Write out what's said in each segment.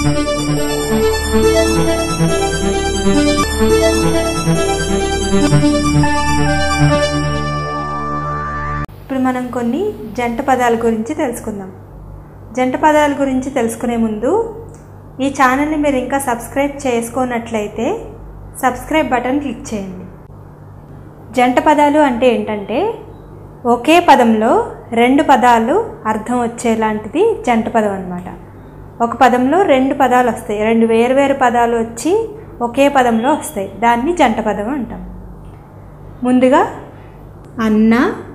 ఇప్పుడు మనం కొన్ని జంట పదాల గురించి తెలుసుకుందాం జంట పదాల గురించి తెలుసుకునే ముందు ఈ ఛానల్ని మీరు ఇంకా సబ్స్క్రైబ్ చేసుకున్నట్లయితే సబ్స్క్రైబ్ బటన్ క్లిక్ చేయండి జంట పదాలు అంటే ఏంటంటే ఒకే పదంలో రెండు పదాలు అర్థం వచ్చేలాంటిది జంట పదం అన్నమాట ఒక పదంలో రెండు పదాలు వస్తాయి రెండు వేరువేరు పదాలు వచ్చి ఒకే పదంలో వస్తాయి దాన్ని జంట పదం అంటాం ముందుగా అన్న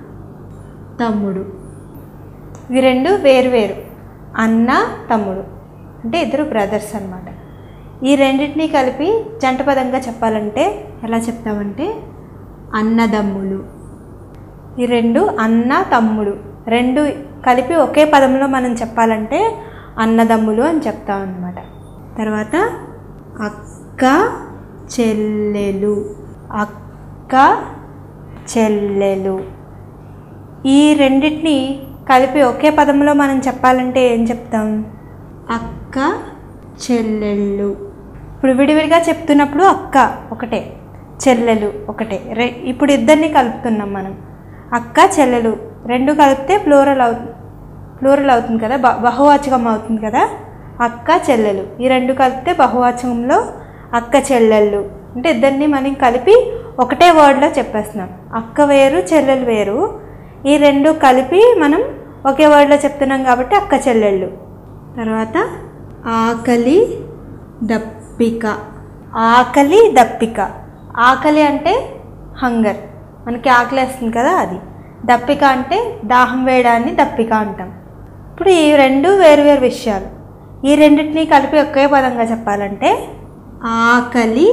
తమ్ముడు ఇవి రెండు వేరు వేరు అన్న తమ్ముడు అంటే ఇద్దరు బ్రదర్స్ అన్నమాట ఈ రెండింటినీ కలిపి జంట పదంగా చెప్పాలంటే ఎలా చెప్తామంటే అన్నదమ్ములు ఈ రెండు అన్న తమ్ముడు రెండు కలిపి ఒకే పదంలో మనం చెప్పాలంటే అన్నదమ్ములు అని చెప్తాం అన్నమాట తర్వాత అక్క చెల్లెలు అక్క చెల్లెలు ఈ రెండింటిని కలిపి ఒకే పదంలో మనం చెప్పాలంటే ఏం చెప్తాం అక్క చెల్లెళ్ళు ఇప్పుడు విడివిడిగా చెప్తున్నప్పుడు అక్క ఒకటే చెల్లెలు ఒకటే రె ఇప్పుడు ఇద్దరిని కలుపుతున్నాం మనం అక్క చెల్లెలు రెండు కలిపితే ప్లూరల్ అవుతుంది ప్లూరల్ అవుతుంది కదా బ బహువాచకం అవుతుంది కదా అక్క చెల్లెలు ఈ రెండు కలిపితే బహువాచకంలో అక్క చెల్లెళ్ళు అంటే ఇద్దరిని మనం కలిపి ఒకటే వర్డ్లో చెప్పేస్తున్నాం అక్క వేరు చెల్లెలు వేరు ఈ రెండు కలిపి మనం ఒకే వర్డ్లో చెప్తున్నాం కాబట్టి అక్క చెల్లెళ్ళు తర్వాత ఆకలి దప్పిక ఆకలి దప్పిక ఆకలి అంటే హంగర్ మనకి ఆకలి వేస్తుంది కదా అది దప్పిక అంటే దాహం వేయడాన్ని దప్పిక అంటాం ఇప్పుడు ఈ రెండు వేరు వేరు విషయాలు ఈ రెండింటినీ కలిపి ఒకే పదంగా చెప్పాలంటే ఆకలి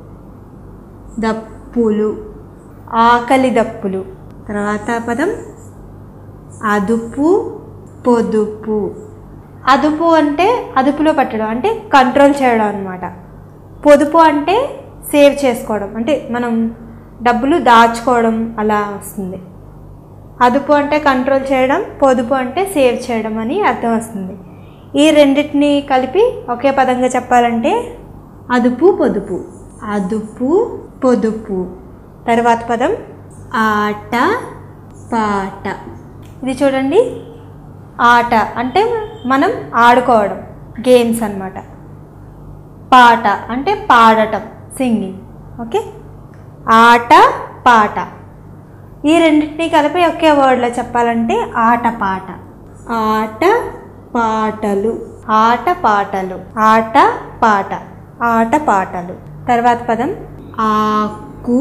దప్పులు ఆకలి దప్పులు తర్వాత పదం అదుపు పొదుపు అదుపు అంటే అదుపులో పెట్టడం అంటే కంట్రోల్ చేయడం అనమాట పొదుపు అంటే సేవ్ చేసుకోవడం అంటే మనం డబ్బులు దాచుకోవడం అలా వస్తుంది అదుపు అంటే కంట్రోల్ చేయడం పొదుపు అంటే సేవ్ చేయడం అని అర్థం వస్తుంది ఈ రెండింటిని కలిపి ఒకే పదంగా చెప్పాలంటే అదుపు పొదుపు అదుపు పొదుపు తర్వాత పదం ఆట పాట ఇది చూడండి ఆట అంటే మనం ఆడుకోవడం గేమ్స్ అన్నమాట పాట అంటే పాడటం సింగింగ్ ఓకే ఆట పాట ఈ రెండింటినీ కలిపి ఒకే వర్డ్లో చెప్పాలంటే ఆట పాట ఆట పాటలు ఆట పాటలు ఆట పాట ఆట పాటలు తర్వాత పదం ఆకు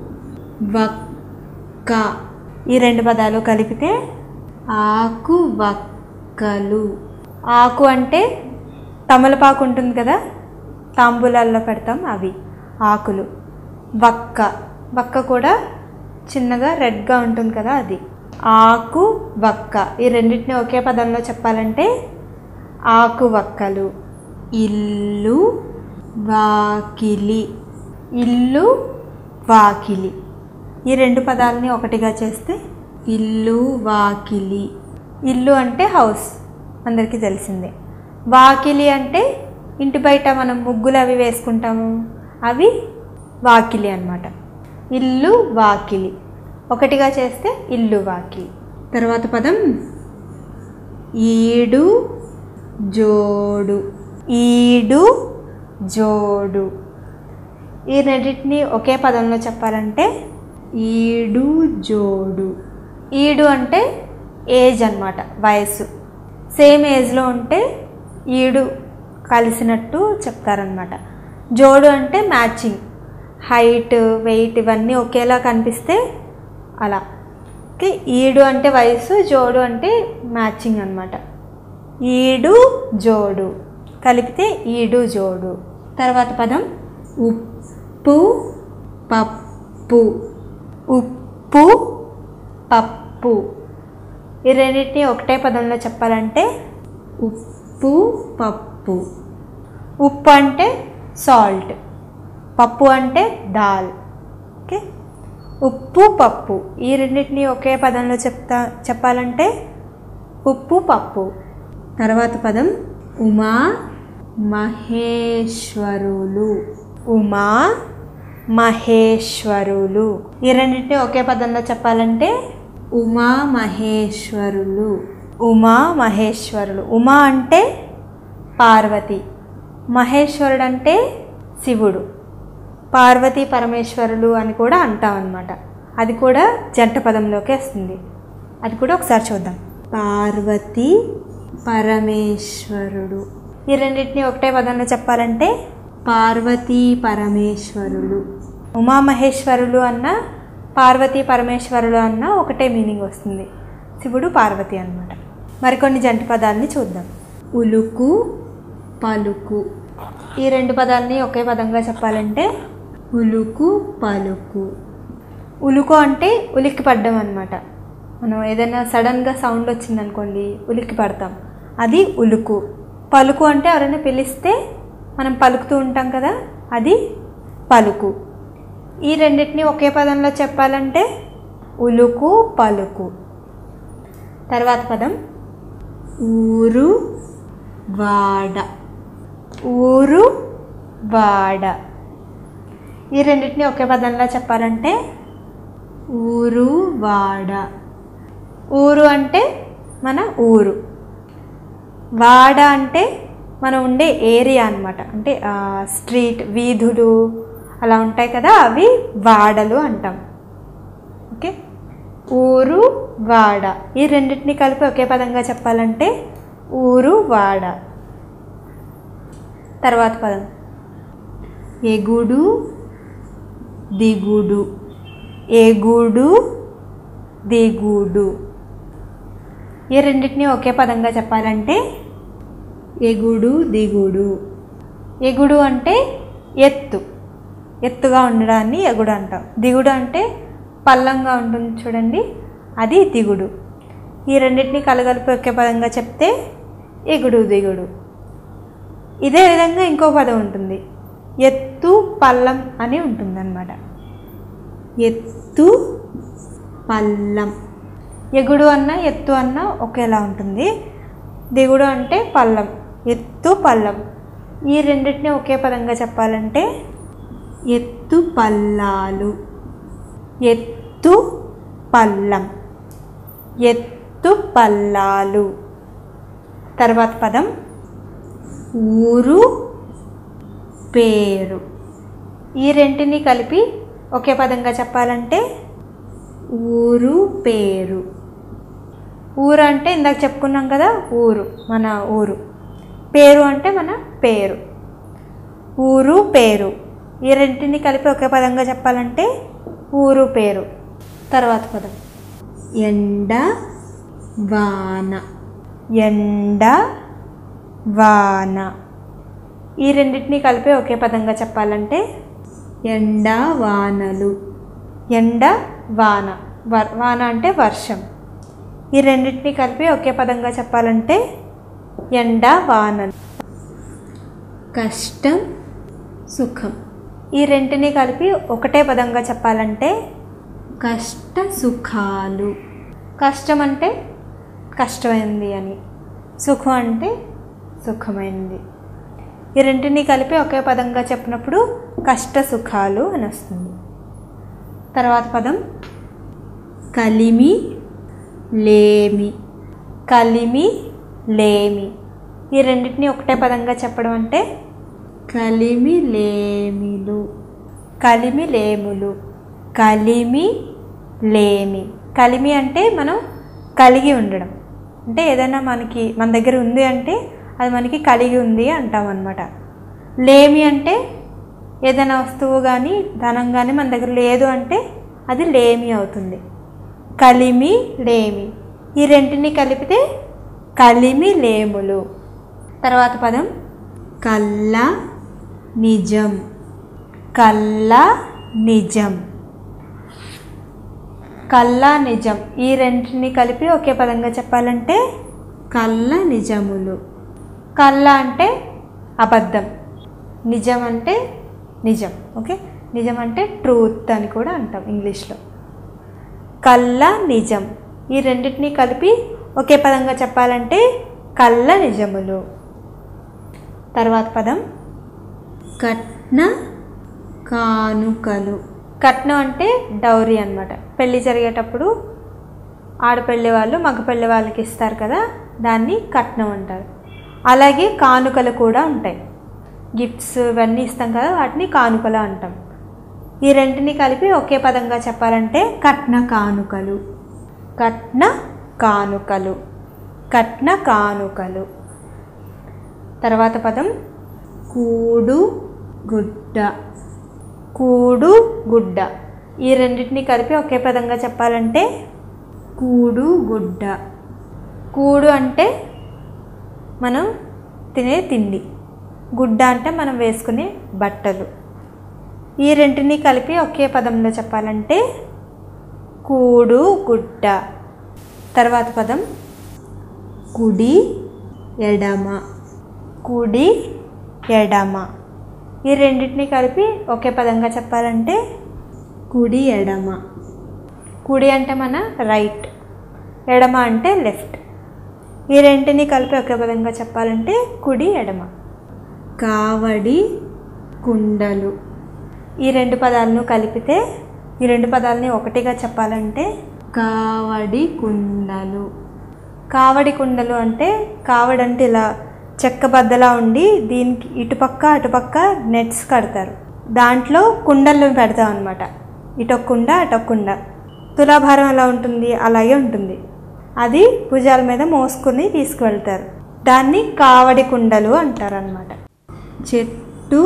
వక్క ఈ రెండు పదాలు కలిపితే ఆకు వక్కలు ఆకు అంటే తమలపాకు ఉంటుంది కదా తాంబూలాల్లో పెడతాం అవి ఆకులు వక్క వక్క కూడా చిన్నగా రెడ్గా ఉంటుంది కదా అది ఆకు వక్క ఈ రెండింటిని ఒకే పదంలో చెప్పాలంటే ఆకు వక్కలు ఇల్లు వాకిలి ఇల్లు వాకిలి ఈ రెండు పదాలని ఒకటిగా చేస్తే ఇల్లు వాకిలి ఇల్లు అంటే హౌస్ అందరికీ తెలిసిందే వాకిలి అంటే ఇంటి బయట మనం ముగ్గులు అవి వేసుకుంటాము అవి వాకిలి అన్నమాట ఇల్లు వాకిలి ఒకటిగా చేస్తే ఇల్లు వాకిలి తర్వాత పదం ఈడు జోడు ఈడు జోడు ఈ రెండింటిని ఒకే పదంలో చెప్పాలంటే ఈడు జోడు ఈడు అంటే ఏజ్ అన్నమాట వయస్సు సేమ్ ఏజ్లో ఉంటే ఈడు కలిసినట్టు చెప్తారనమాట జోడు అంటే మ్యాచింగ్ హైట్ వెయిట్ ఇవన్నీ ఒకేలా కనిపిస్తే అలా ఓకే ఈడు అంటే వయసు జోడు అంటే మ్యాచింగ్ అనమాట ఈడు జోడు కలిపితే ఈడు జోడు తర్వాత పదం ఉప్పు పప్పు ఉప్పు పప్పు ఈ రెండింటిని ఒకటే పదంలో చెప్పాలంటే ఉప్పు పప్పు ఉప్పు అంటే సాల్ట్ పప్పు అంటే దాల్ ఓకే ఉప్పు పప్పు ఈ రెండింటిని ఒకే పదంలో చెప్తా చెప్పాలంటే ఉప్పు పప్పు తర్వాత పదం ఉమా మహేశ్వరులు ఉమా మహేశ్వరులు ఈ రెండింటిని ఒకే పదంలో చెప్పాలంటే ఉమా మహేశ్వరులు ఉమా మహేశ్వరులు ఉమా అంటే పార్వతి మహేశ్వరుడు అంటే శివుడు పార్వతీ పరమేశ్వరులు అని కూడా అంటాం అనమాట అది కూడా జంట పదంలోకి వస్తుంది అది కూడా ఒకసారి చూద్దాం పార్వతి పరమేశ్వరుడు ఈ రెండింటిని ఒకటే పదంలో చెప్పాలంటే పార్వతీ పరమేశ్వరులు ఉమామహేశ్వరులు అన్న పార్వతీ పరమేశ్వరులు అన్న ఒకటే మీనింగ్ వస్తుంది శివుడు పార్వతి అన్నమాట మరికొన్ని జంట పదాలని చూద్దాం ఉలుకు పలుకు ఈ రెండు పదాలని ఒకే పదంగా చెప్పాలంటే ఉలుకు పలుకు ఉలుకు అంటే ఉలిక్కి పడ్డం అనమాట మనం ఏదైనా సడన్గా సౌండ్ వచ్చిందనుకోండి ఉలిక్కి పడతాం అది ఉలుకు పలుకు అంటే ఎవరైనా పిలిస్తే మనం పలుకుతూ ఉంటాం కదా అది పలుకు ఈ రెండింటిని ఒకే పదంలో చెప్పాలంటే ఉలుకు పలుకు తర్వాత పదం ఊరు వాడ ఊరు వాడ ఈ రెండింటిని ఒకే పదంలో చెప్పాలంటే ఊరు వాడ ఊరు అంటే మన ఊరు వాడ అంటే మనం ఉండే ఏరియా అనమాట అంటే ఆ, స్ట్రీట్ వీధులు అలా ఉంటాయి కదా అవి వాడలు అంటాం ఓకే ఊరు వాడ ఈ రెండింటిని కలిపి ఒకే పదంగా చెప్పాలంటే ఊరు వాడ తర్వాత పదం ఎగుడు దిగుడు ఎగుడు దిగుడు ఈ రెండింటిని ఒకే పదంగా చెప్పాలంటే ఎగుడు దిగుడు ఎగుడు అంటే ఎత్తు ఎత్తుగా ఉండడాన్ని ఎగుడు అంటాం దిగుడు అంటే పల్లంగా ఉంటుంది చూడండి అది దిగుడు ఈ రెండింటిని కలగలిపి ఒకే పదంగా చెప్తే ఎగుడు దిగుడు ఇదే విధంగా ఇంకో పదం ఉంటుంది ఎత్తు పల్లం అని ఉంటుందన్నమాట ఎత్తు పల్లం ఎగుడు అన్న ఎత్తు అన్న ఒకేలా ఉంటుంది దిగుడు అంటే పల్లం ఎత్తు పల్లం ఈ రెండింటిని ఒకే పదంగా చెప్పాలంటే ఎత్తు పల్లాలు ఎత్తు పల్లం ఎత్తు పల్లాలు తర్వాత పదం ఊరు పేరు ఈ రెంటిని కలిపి ఒకే పదంగా చెప్పాలంటే ఊరు పేరు ఊరు అంటే ఇందాక చెప్పుకున్నాం కదా ఊరు మన ఊరు పేరు అంటే మన పేరు ఊరు పేరు ఈ రెంటిని కలిపి ఒకే పదంగా చెప్పాలంటే ఊరు పేరు తర్వాత పదం ఎండ వాన ఎండ వాన ఈ రెండింటిని కలిపి ఒకే పదంగా చెప్పాలంటే ఎండ వానలు ఎండ వాన వర్ వాన అంటే వర్షం ఈ రెండింటిని కలిపి ఒకే పదంగా చెప్పాలంటే ఎండ వానలు కష్టం సుఖం ఈ రెంటిని కలిపి ఒకటే పదంగా చెప్పాలంటే కష్ట సుఖాలు కష్టం అంటే కష్టమైంది అని సుఖం అంటే సుఖమైంది ఈ రెంటిని కలిపి ఒకే పదంగా చెప్పినప్పుడు కష్ట సుఖాలు అని వస్తుంది తర్వాత పదం కలిమి లేమి కలిమి లేమి ఈ రెండింటిని ఒకటే పదంగా చెప్పడం అంటే కలిమి లేమిలు కలిమి లేములు కలిమి లేమి కలిమి అంటే మనం కలిగి ఉండడం అంటే ఏదైనా మనకి మన దగ్గర ఉంది అంటే అది మనకి కలిగి ఉంది అంటాం అనమాట లేమి అంటే ఏదైనా వస్తువు కానీ ధనం కానీ మన దగ్గర లేదు అంటే అది లేమి అవుతుంది కలిమి లేమి ఈ రెంటిని కలిపితే కలిమి లేములు తర్వాత పదం కళ్ళ నిజం కళ్ళ నిజం కళ్ళ నిజం ఈ రెంటిని కలిపి ఒకే పదంగా చెప్పాలంటే కళ్ళ నిజములు కళ్ళ అంటే అబద్ధం నిజం అంటే నిజం ఓకే నిజం అంటే ట్రూత్ అని కూడా అంటాం ఇంగ్లీష్లో కళ్ళ నిజం ఈ రెండింటిని కలిపి ఒకే పదంగా చెప్పాలంటే కళ్ళ నిజములు తర్వాత పదం కట్న కానుకలు కట్నం అంటే డౌరీ అనమాట పెళ్ళి జరిగేటప్పుడు ఆడపెళ్ళి వాళ్ళు మగ పెళ్ళి వాళ్ళకి ఇస్తారు కదా దాన్ని కట్నం అంటారు అలాగే కానుకలు కూడా ఉంటాయి గిఫ్ట్స్ ఇవన్నీ ఇస్తాం కదా వాటిని కానుకలు అంటాం ఈ రెంటిని కలిపి ఒకే పదంగా చెప్పాలంటే కట్న కానుకలు కట్న కానుకలు కట్న కానుకలు తర్వాత పదం కూడు గుడ్డ కూడు గుడ్డ ఈ రెండింటిని కలిపి ఒకే పదంగా చెప్పాలంటే కూడు గుడ్డ కూడు అంటే మనం తినే తిండి గుడ్డ అంటే మనం వేసుకునే బట్టలు ఈ రెంటిని కలిపి ఒకే పదంలో చెప్పాలంటే కూడు గుడ్డ తర్వాత పదం కుడి ఎడమ కుడి ఎడమ ఈ రెండింటిని కలిపి ఒకే పదంగా చెప్పాలంటే కుడి ఎడమ కుడి అంటే మన రైట్ ఎడమ అంటే లెఫ్ట్ ఈ రెంటిని కలిపి ఒకే పదంగా చెప్పాలంటే కుడి ఎడమ కావడి కుండలు ఈ రెండు పదాలను కలిపితే ఈ రెండు పదాలని ఒకటిగా చెప్పాలంటే కావడి కుండలు కావడి కుండలు అంటే కావడి అంటే ఇలా చెక్క బద్దలా ఉండి దీనికి ఇటుపక్క అటుపక్క నెట్స్ కడతారు దాంట్లో కుండలు పెడతాం అనమాట ఇటొక కుండ అటొక కుండ తులాభారం ఎలా ఉంటుంది అలాగే ఉంటుంది అది భుజాల మీద మోసుకుని తీసుకువెళ్తారు దాన్ని కావడి కుండలు అంటారు అనమాట చెట్టు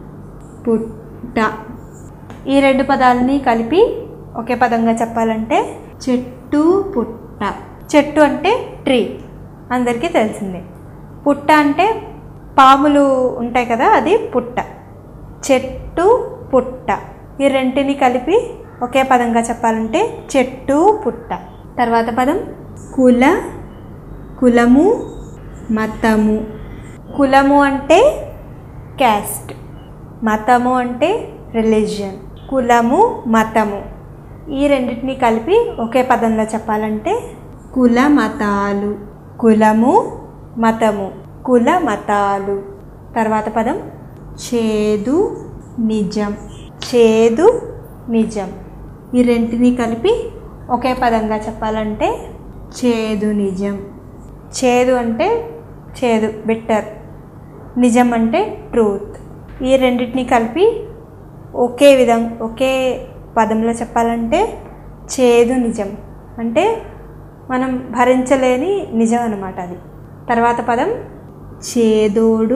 పుట్ట ఈ రెండు పదాలని కలిపి ఒకే పదంగా చెప్పాలంటే చెట్టు పుట్ట చెట్టు అంటే ట్రీ అందరికీ తెలిసిందే పుట్ట అంటే పాములు ఉంటాయి కదా అది పుట్ట చెట్టు పుట్ట ఈ రెంటిని కలిపి ఒకే పదంగా చెప్పాలంటే చెట్టు పుట్ట తర్వాత పదం కుల కులము మతము కులము అంటే క్యాస్ట్ మతము అంటే రిలీజియన్ కులము మతము ఈ రెండింటిని కలిపి ఒకే పదంలో చెప్పాలంటే కుల మతాలు కులము మతము కుల మతాలు తర్వాత పదం చేదు నిజం చేదు నిజం ఈ రెంటిని కలిపి ఒకే పదంగా చెప్పాలంటే చేదు నిజం చేదు అంటే చేదు బిట్టర్ నిజం అంటే ట్రూత్ ఈ రెండింటిని కలిపి ఒకే విధం ఒకే పదంలో చెప్పాలంటే చేదు నిజం అంటే మనం భరించలేని నిజం అన్నమాట అది తర్వాత పదం చేదోడు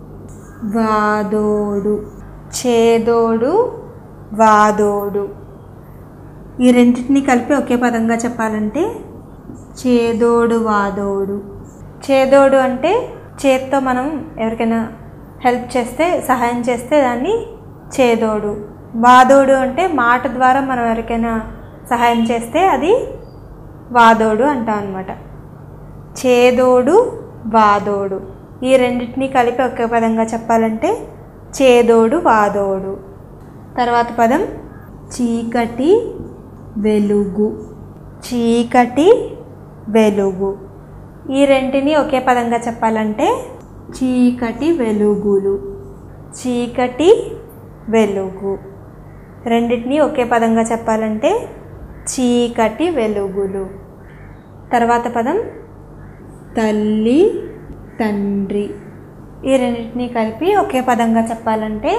వాదోడు చేదోడు వాదోడు ఈ రెండింటిని కలిపి ఒకే పదంగా చెప్పాలంటే చేదోడు వాదోడు చేదోడు అంటే చేత్తో మనం ఎవరికైనా హెల్ప్ చేస్తే సహాయం చేస్తే దాన్ని చేదోడు వాదోడు అంటే మాట ద్వారా మనం ఎవరికైనా సహాయం చేస్తే అది వాదోడు అంటాం అనమాట చేదోడు వాదోడు ఈ రెండింటిని కలిపి ఒకే పదంగా చెప్పాలంటే చేదోడు వాదోడు తర్వాత పదం చీకటి వెలుగు చీకటి వెలుగు ఈ రెంటిని ఒకే పదంగా చెప్పాలంటే చీకటి వెలుగులు చీకటి వెలుగు రెండింటిని ఒకే పదంగా చెప్పాలంటే చీకటి వెలుగులు తర్వాత పదం తల్లి తండ్రి ఈ రెండింటిని కలిపి ఒకే పదంగా చెప్పాలంటే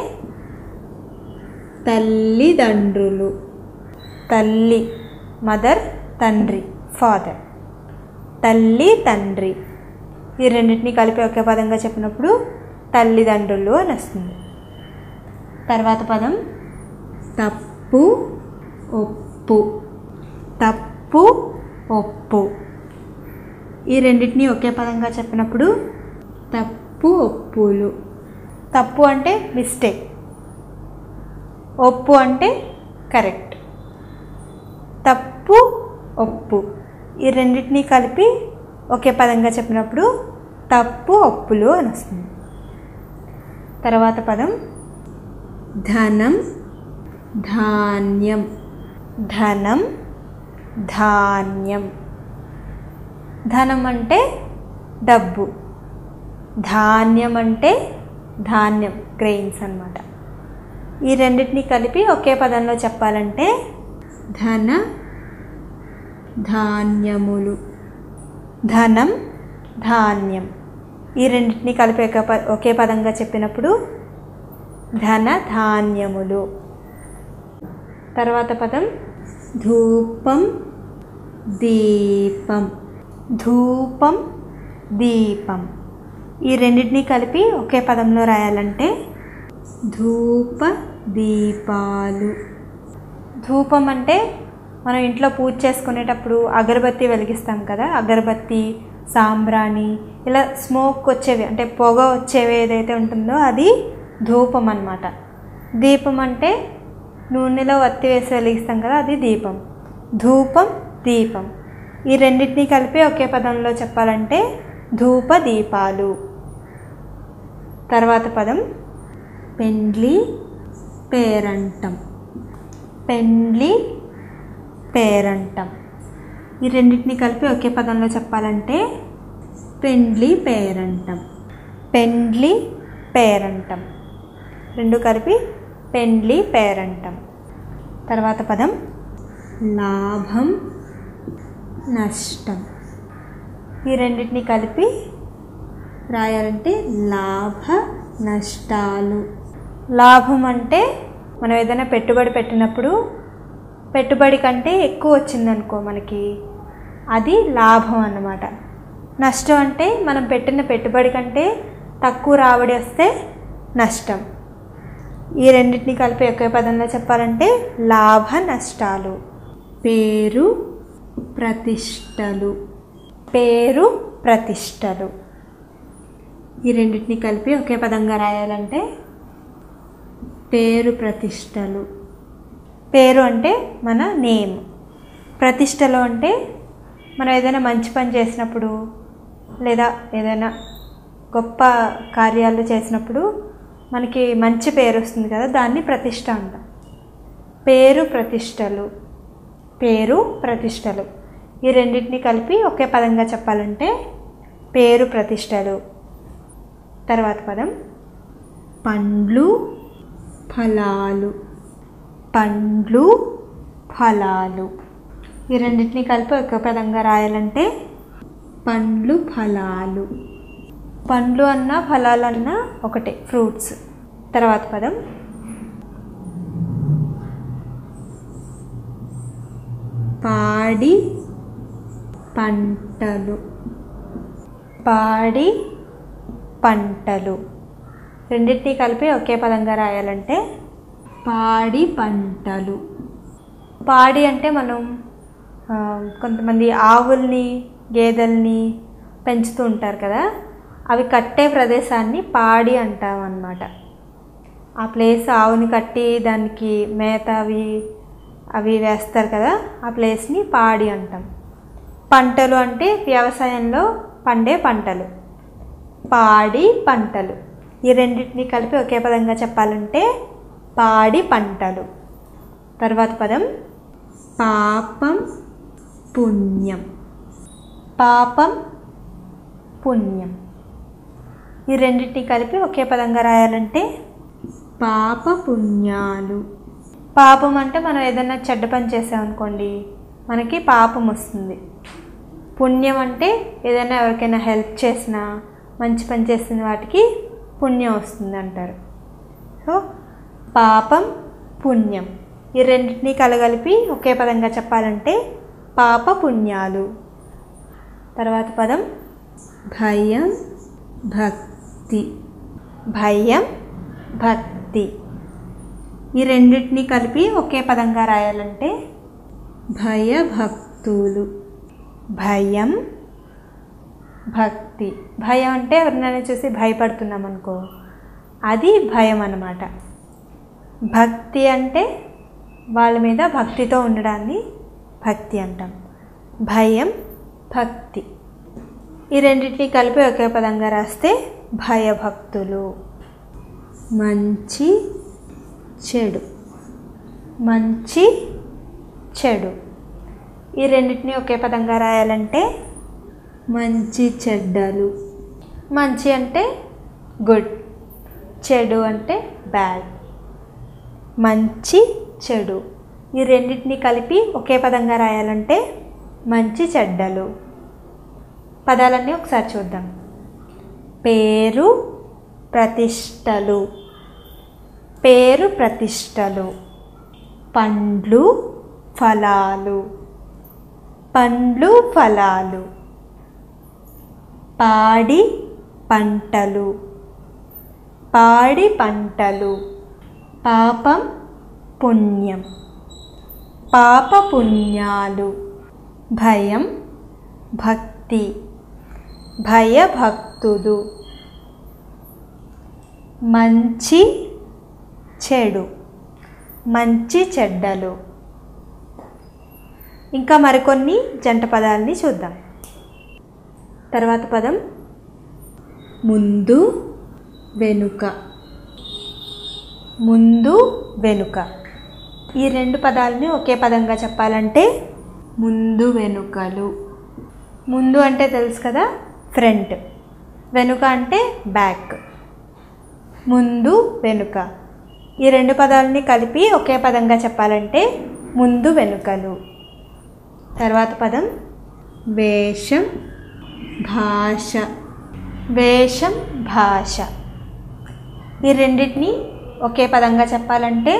తల్లిదండ్రులు తల్లి మదర్ తండ్రి ఫాదర్ తల్లి తండ్రి ఈ రెండింటిని కలిపి ఒకే పదంగా చెప్పినప్పుడు తల్లిదండ్రులు అని వస్తుంది తర్వాత పదం తప్పు ఒప్పు తప్పు ఒప్పు ఈ రెండింటిని ఒకే పదంగా చెప్పినప్పుడు తప్పు ఒప్పులు తప్పు అంటే మిస్టేక్ ఒప్పు అంటే కరెక్ట్ తప్పు ఒప్పు ఈ రెండింటిని కలిపి ఒకే పదంగా చెప్పినప్పుడు తప్పు ఒప్పులు అని వస్తుంది తర్వాత పదం ధనం ధాన్యం ధనం ధాన్యం ధనం అంటే డబ్బు ధాన్యం అంటే ధాన్యం గ్రెయిన్స్ అన్నమాట ఈ రెండింటిని కలిపి ఒకే పదంలో చెప్పాలంటే ధన ధాన్యములు ధనం ధాన్యం ఈ రెండింటిని కలిపి ఒక ప- ఒకే పదంగా చెప్పినప్పుడు ధన ధాన్యములు తర్వాత పదం ధూపం దీపం ధూపం దీపం ఈ రెండింటిని కలిపి ఒకే పదంలో రాయాలంటే ధూప దీపాలు ధూపం అంటే మనం ఇంట్లో పూజ చేసుకునేటప్పుడు అగరబత్తి వెలిగిస్తాం కదా అగరబత్తి సాంబ్రాణి ఇలా స్మోక్ వచ్చేవి అంటే పొగ వచ్చేవి ఏదైతే ఉంటుందో అది ధూపం అన్నమాట దీపం అంటే నూనెలో వత్తి వేసి వెలిగిస్తాం కదా అది దీపం ధూపం దీపం ఈ రెండింటిని కలిపి ఒకే పదంలో చెప్పాలంటే ధూప దీపాలు తర్వాత పదం పెండ్లి పేరంటం పెండ్లి పేరంటం ఈ రెండింటిని కలిపి ఒకే పదంలో చెప్పాలంటే పెండ్లి పేరంటం పెండ్లి పేరంటం రెండు కలిపి పెండ్లి పేరంటం తర్వాత పదం లాభం నష్టం ఈ రెండింటిని కలిపి రాయాలంటే లాభ నష్టాలు లాభం అంటే మనం ఏదైనా పెట్టుబడి పెట్టినప్పుడు పెట్టుబడి కంటే ఎక్కువ వచ్చిందనుకో మనకి అది లాభం అన్నమాట నష్టం అంటే మనం పెట్టిన పెట్టుబడి కంటే తక్కువ రాబడి వస్తే నష్టం ఈ రెండింటిని కలిపి ఒకే పదంలో చెప్పాలంటే లాభ నష్టాలు పేరు ప్రతిష్టలు పేరు ప్రతిష్టలు ఈ రెండింటిని కలిపి ఒకే పదంగా రాయాలంటే పేరు ప్రతిష్టలు పేరు అంటే మన నేమ్ ప్రతిష్టలు అంటే మనం ఏదైనా మంచి పని చేసినప్పుడు లేదా ఏదైనా గొప్ప కార్యాలు చేసినప్పుడు మనకి మంచి పేరు వస్తుంది కదా దాన్ని ప్రతిష్ట అంటాం పేరు ప్రతిష్టలు పేరు ప్రతిష్టలు ఈ రెండింటిని కలిపి ఒకే పదంగా చెప్పాలంటే పేరు ప్రతిష్టలు తర్వాత పదం పండ్లు ఫలాలు పండ్లు ఫలాలు ఈ రెండింటిని కలిపి ఒక పదంగా రాయాలంటే పండ్లు ఫలాలు పండ్లు అన్నా ఫలాలు అన్నా ఒకటే ఫ్రూట్స్ తర్వాత పదం పాడి పంటలు పాడి పంటలు రెండింటినీ కలిపి ఒకే పదంగా రాయాలంటే పాడి పంటలు పాడి అంటే మనం ఆ, కొంతమంది ఆవుల్ని గేదెల్ని పెంచుతూ ఉంటారు కదా అవి కట్టే ప్రదేశాన్ని పాడి అంటాం అన్నమాట ఆ ప్లేస్ ఆవుని కట్టి దానికి మేత అవి అవి వేస్తారు కదా ఆ ప్లేస్ని పాడి అంటాం పంటలు అంటే వ్యవసాయంలో పండే పంటలు పాడి పంటలు ఈ రెండింటిని కలిపి ఒకే పదంగా చెప్పాలంటే పాడి పంటలు తర్వాత పదం పాపం పుణ్యం పాపం పుణ్యం ఈ రెండింటిని కలిపి ఒకే పదంగా రాయాలంటే పాప పుణ్యాలు పాపం అంటే మనం ఏదైనా చెడ్డ పని చేసామనుకోండి మనకి పాపం వస్తుంది పుణ్యం అంటే ఏదైనా ఎవరికైనా హెల్ప్ చేసినా మంచి పని చేసిన వాటికి పుణ్యం వస్తుంది అంటారు సో పాపం పుణ్యం ఈ రెండింటినీ కలగలిపి ఒకే పదంగా చెప్పాలంటే పాప పుణ్యాలు తర్వాత పదం భయం భక్తి భయం భక్తి ఈ రెండింటినీ కలిపి ఒకే పదంగా రాయాలంటే భయభక్తులు భయం భక్తి భయం అంటే ఎవరినైనా చూసి భయపడుతున్నాం అనుకో అది భయం అన్నమాట భక్తి అంటే వాళ్ళ మీద భక్తితో ఉండడాన్ని భక్తి అంటాం భయం భక్తి ఈ రెండింటిని కలిపి ఒకే పదంగా రాస్తే భయభక్తులు మంచి చెడు మంచి చెడు ఈ రెండింటిని ఒకే పదంగా రాయాలంటే మంచి చెడ్డలు మంచి అంటే గుడ్ చెడు అంటే బ్యాడ్ మంచి చెడు ఈ రెండింటిని కలిపి ఒకే పదంగా రాయాలంటే మంచి చెడ్డలు పదాలన్నీ ఒకసారి చూద్దాం పేరు ప్రతిష్టలు పేరు ప్రతిష్టలు పండ్లు ఫలాలు పండ్లు ఫలాలు పాడి పంటలు పాడి పంటలు పాపం పుణ్యం పాప పుణ్యాలు భయం భక్తి భయభక్తులు మంచి చెడు మంచి చెడ్డలు ఇంకా మరికొన్ని జంట పదాలని చూద్దాం తర్వాత పదం ముందు వెనుక ముందు వెనుక ఈ రెండు పదాలని ఒకే పదంగా చెప్పాలంటే ముందు వెనుకలు ముందు అంటే తెలుసు కదా ఫ్రంట్ వెనుక అంటే బ్యాక్ ముందు వెనుక ఈ రెండు పదాలని కలిపి ఒకే పదంగా చెప్పాలంటే ముందు వెనుకలు తర్వాత పదం వేషం భాష వేషం భాష ఈ రెండింటిని ఒకే పదంగా చెప్పాలంటే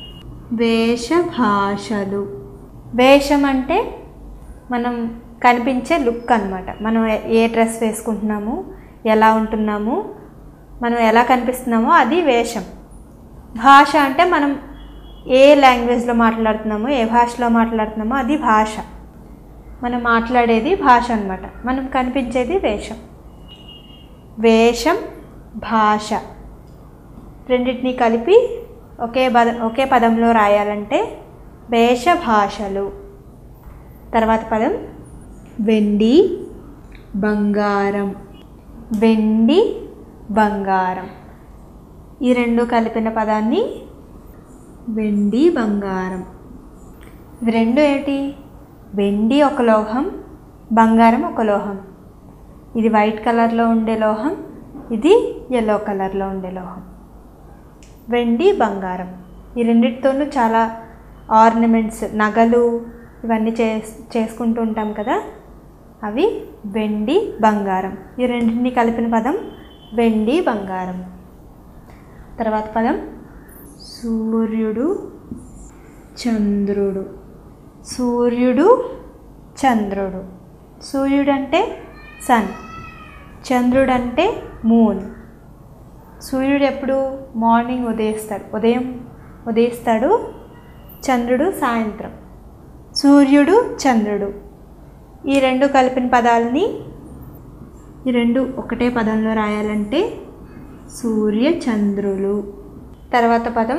వేషభాషలు వేషం అంటే మనం కనిపించే లుక్ అనమాట మనం ఏ- ఏ డ్రెస్ వేసుకుంటున్నాము ఎలా ఉంటున్నాము మనం ఎలా కనిపిస్తున్నామో అది వేషం భాష అంటే మనం ఏ లాంగ్వేజ్లో మాట్లాడుతున్నామో ఏ భాషలో మాట్లాడుతున్నామో అది భాష మనం మాట్లాడేది భాష అనమాట మనం కనిపించేది వేషం వేషం భాష రెండింటినీ కలిపి ఒకే పద ఒకే పదంలో రాయాలంటే వేషభాషలు తర్వాత పదం వెండి బంగారం వెండి బంగారం ఈ రెండు కలిపిన పదాన్ని వెండి బంగారం ఇవి రెండు ఏంటి వెండి ఒక లోహం బంగారం ఒక లోహం ఇది వైట్ కలర్లో ఉండే లోహం ఇది ఎల్లో కలర్లో ఉండే లోహం వెండి బంగారం ఈ రెండిటితోనూ చాలా ఆర్నమెంట్స్ నగలు ఇవన్నీ చే చేసుకుంటూ ఉంటాం కదా అవి వెండి బంగారం ఈ రెండింటిని కలిపిన పదం వెండి బంగారం తర్వాత పదం సూర్యుడు చంద్రుడు సూర్యుడు చంద్రుడు సూర్యుడు అంటే సన్ చంద్రుడు అంటే మూన్ సూర్యుడు ఎప్పుడు మార్నింగ్ ఉదయిస్తాడు ఉదయం ఉదయిస్తాడు చంద్రుడు సాయంత్రం సూర్యుడు చంద్రుడు ఈ రెండు కలిపిన పదాలని ఈ రెండు ఒకటే పదంలో రాయాలంటే సూర్య చంద్రులు తర్వాత పదం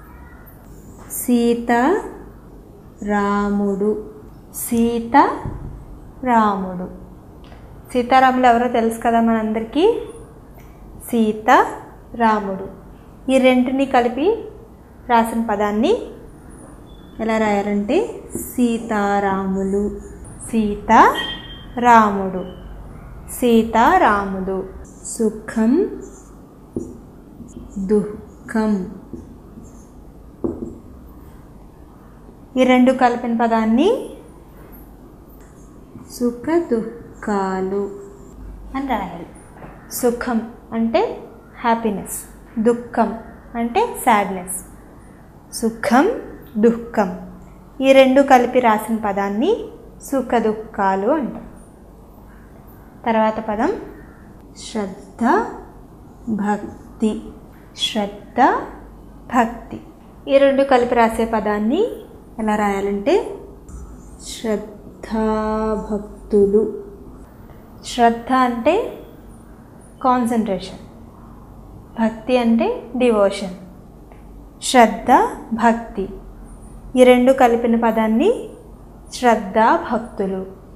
సీత రాముడు సీత రాముడు సీతారాములు ఎవరో తెలుసు కదా మనందరికీ సీత రాముడు ఈ రెంటిని కలిపి రాసిన పదాన్ని ఎలా రాయాలంటే సీతారాములు సీత రాముడు సీతారాములు సుఖం దుఃఖం ఈ రెండు కలిపిన పదాన్ని సుఖ దుఃఖాలు అని రాయాలి సుఖం అంటే హ్యాపీనెస్ దుఃఖం అంటే సాడ్నెస్ సుఖం దుఃఖం ఈ రెండు కలిపి రాసిన పదాన్ని సుఖ దుఃఖాలు అంటాం తర్వాత పదం శ్రద్ధ భక్తి శ్రద్ధ భక్తి ఈ రెండు కలిపి రాసే పదాన్ని ఎలా రాయాలంటే శ్రద్ధాభక్తులు శ్రద్ధ అంటే కాన్సన్ట్రేషన్ భక్తి అంటే డివోషన్ శ్రద్ధ భక్తి ఈ రెండు కలిపిన పదాన్ని శ్రద్ధ భక్తులు